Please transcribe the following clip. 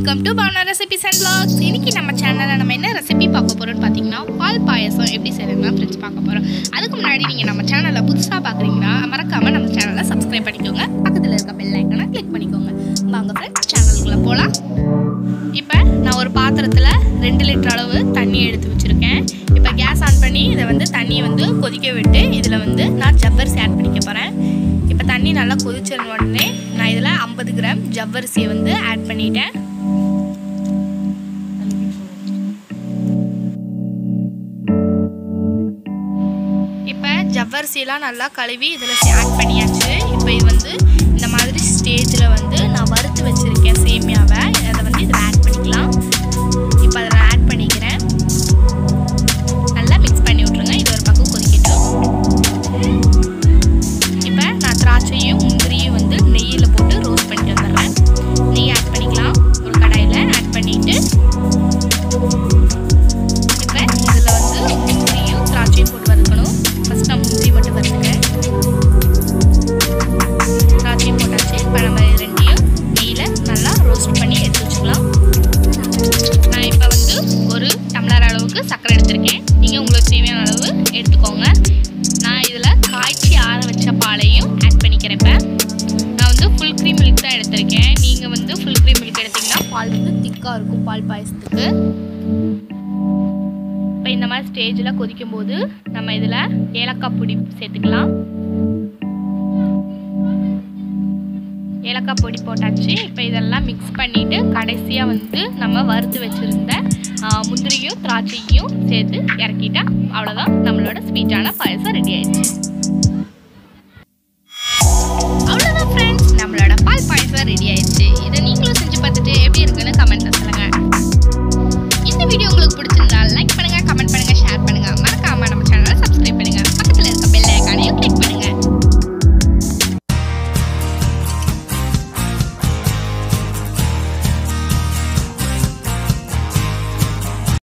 welcome to Bhavana recipes and vlogs இன்னைக்கு நம்ம சேனலில் நம்ம என்ன ரெசிபி பார்க்க போகிறோம்னு பார்த்தீங்கன்னா பால் பாயசம் எப்படி செய்யறதுனா ஃப்ரெண்ட்ஸ் பார்க்க போகிறோம் அதுக்கு முன்னாடி நீங்கள் நம்ம சேனலை புதுசாக பார்க்குறீங்கன்னா மறக்காமல் நம்ம சேனலை சப்ஸ்கிரைப் பண்ணிக்கோங்க பக்கத்தில் இருக்க பெல் ஐக்கனை கிளிக் பண்ணிக்கோங்க வாங்க ஃப்ரெண்ட்ஸ் சேனலுக்குள்ளே போகலாம் இப்போ நான் ஒரு பாத்திரத்தில் ரெண்டு லிட்டர் அளவு தண்ணி எடுத்து வச்சுருக்கேன் இப்போ கேஸ் ஆன் பண்ணி இதை வந்து தண்ணியை வந்து கொதிக்க விட்டு இதில் வந்து நான் ஜவ்வரிசி ஆட் பண்ணிக்க போகிறேன் இப்போ தண்ணி நல்லா கொதிச்சிருந்த உடனே நான் இதில் ஐம்பது கிராம் ஜவ்வரிசியை வந்து ஆட் பண்ணிட்டேன் இப்போ ஜவ்வரிசியெல்லாம் நல்லா கழுவி இதில் ஆட் பண்ணியாச்சு இப்போ இது வந்து இந்த மாதிரி ஸ்டேஜில் வந்து நான் வறுத்து வச்சுருக்கேன் சேமியாவை அதை வந்து இதில் ஆட் பண்ணிக்கலாம் இப்போ அதில் ஆட் பண்ணிக்கிறேன் நல்லா மிக்ஸ் பண்ணி விட்ருங்க இது ஒரு பக்கம் கொதிக்கட்டும் இப்போ நான் திராட்சையும் முந்திரியும் வந்து நெய்யில் போட்டு ரோஸ்ட் பண்ணிட்டு வந்துடுறேன் நெய் ஆட் பண்ணிக்கலாம் ஒரு கடாயில் ஆட் பண்ணிவிட்டு இப்போ இதில் வந்து முந்திரியும் திராட்சையும் போட்டு வறுக்கணும் ஃபஸ்ட் நான் முந்திரி மட்டும் வறுத்துக்கிறேன் திராட்சையும் போட்டாச்சு இப்போ நம்ம இது ரெண்டையும் நெய்யில் நல்லா ரோஸ்ட் பண்ணி எடுத்து வச்சுக்கலாம் நான் இப்போ வந்து ஒரு டம்ளர் அளவுக்கு சர்க்கரை எடுத்திருக்கேன் நீங்கள் உங்களுக்கு தேவையான அளவு எடுத்துக்கோங்க நான் இதில் காய்ச்சி ஆற வச்ச பாலையும் ஆட் பண்ணிக்கிறேன் இப்போ நான் வந்து ஃபுல் க்ரீம் மில்க் தான் எடுத்திருக்கேன் நீங்கள் வந்து ஃபுல் க்ரீம் மில்க் எடுத்தீங்கன்னா பால் வந்து திக்காக இருக்கும் பால் பாயசத்துக்கு இப்போ இந்த மாதிரி ஸ்டேஜில் கொதிக்கும் போது நம்ம இதில் ஏலக்காய் பொடி சேர்த்துக்கலாம் ஏலக்காய் பொடி போட்டாச்சு இப்போ இதெல்லாம் மிக்ஸ் பண்ணிவிட்டு கடைசியாக வந்து நம்ம வறுத்து வச்சுருந்த முந்திரியும் திராட்சையும் சேர்த்து இறக்கிட்டா அவ்வளோதான் நம்மளோட ஸ்வீட்டான பாயசம் ரெடி ஆயிடுச்சு